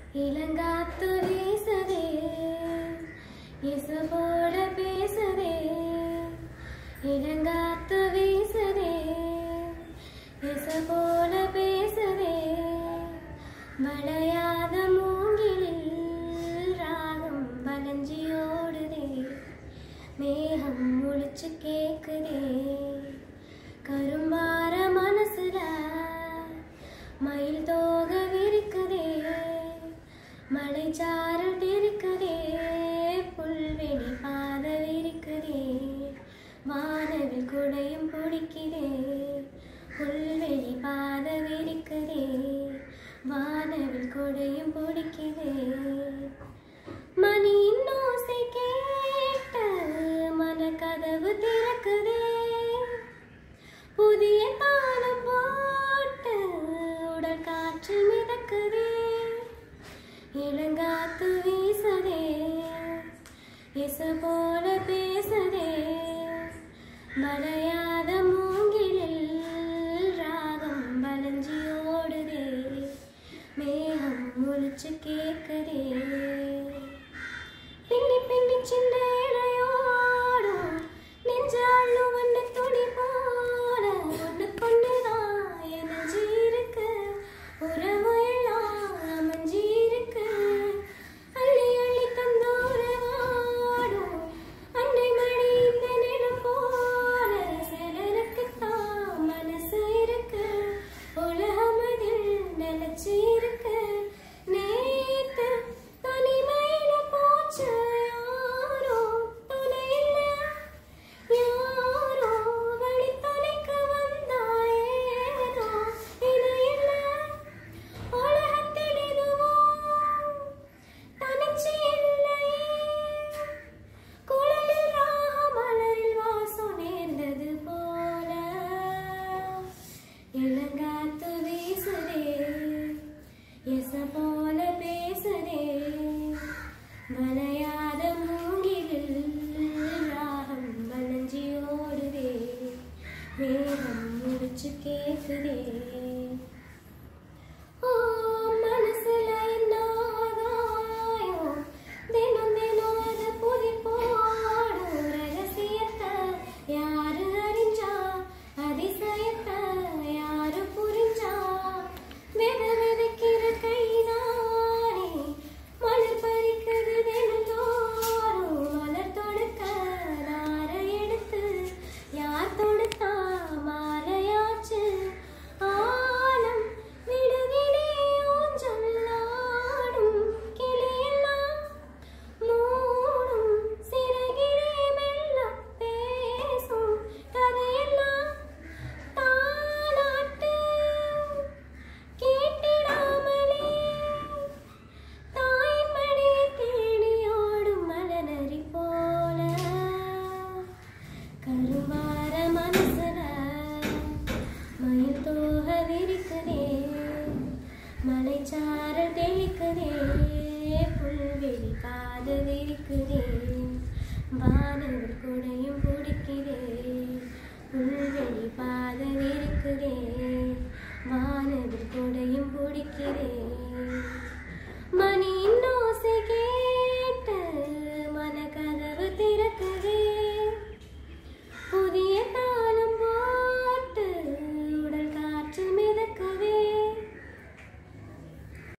இளங்காத்து வீசுதே இசு போல பேசுதே இளங்காத்து வீசுதே இசு போல பேசுதே வளையாத மூங்கிலில் ராகம் வளைஞ்சி ஓடுதே மேகம் முழிச்சு கேக்குதே கரும்பார மனசுல மயில் தோக விரிக்குதே மலைச்சாரல் தெரிக்குதே புல்வெளி பாத விரிக்குதே வானவில் குடையும் பிடிக்குதே புல்வெளி பாத விரிக்குதே வானவில் குடையும் பிடிக்குதே மணியின் ஓசை கேட்ட மனக்கதவு திறக்குதே புதிய தாளம் போட்டு உடல் காற்று மிதக்குதே இளங்காத்து வீசுதே இசு போல பேசுதே மலையாத மூங்கிலில் ராகம் வளைஞ்சி ஓடுதே மேகம் முழிச்சு கேக்குதே பின்னி பின்னி சின்ன இடையோடும் நெஞ்சாಳು ஒன்று துணி போல ஒன்று கொண்டுதான் எனஞ்சி இருக்கு உறவு எல்லாம் அமைஞ்சி இருக்கு அள்ளி அள்ளி தந்தோரவாடும் அன்னை மணி இந்த நிலம் போல சிலருக்குத்தான் மனசு இருக்கு உலகம் அதில் நிலைச்சு இருக்கு நேத்து தனிமையில போச்சு யாரோ துணையில்ல யாரோ வழி துணைக்கு வந்தாயேதோ இது இல்ல உலகத்தில் எதுவும் தனிச்சு இல்லையே குழலில் ராகம் மலரில் வாசம் நேர்ந்தது போல இளங்காத்து வீசுதே எச போல பேசுதே வளையாத மூங்கிலில் ராகம் வளைஞ்சி ஓடுதே மேகம் முடிச்சு கேக்குதே ஓ மனசுல என்ன ஆகாயம் தினம் தினம் அது புதி போடும் ரகசியத்தை யாரு அறிஞ்சா அதிசயத்தை யாரு புரிஞ்சா வித விதைக்கிற கைதானே மலர் பறிக்குது தினந்தோறும் மலர் தொடுக்க நாரை எடுத்து யார் தொடுத்தா மாலையாச்சு ஆலம் விடுவிடே ஊஞ்சலாடும் கிளியெல்லாம் மூடும் சிறகிலே மெல்ல பேசும் கதையெல்லாம் தாலாட்டு கேட்டிடாமலே தாயின் மடியை தேடி ஓடும் மலநரி போல கருவார மனசுல மயில் தோக விரிக்குதே மலைச்சாரல் தெளிக்குதே புல்வெளி காது விரிக்குதே வானவர் குடையும் பிடிக்குதே புல்வெளி பாத விரிக்குதே வானவர் குடையும் பிடிக்குதே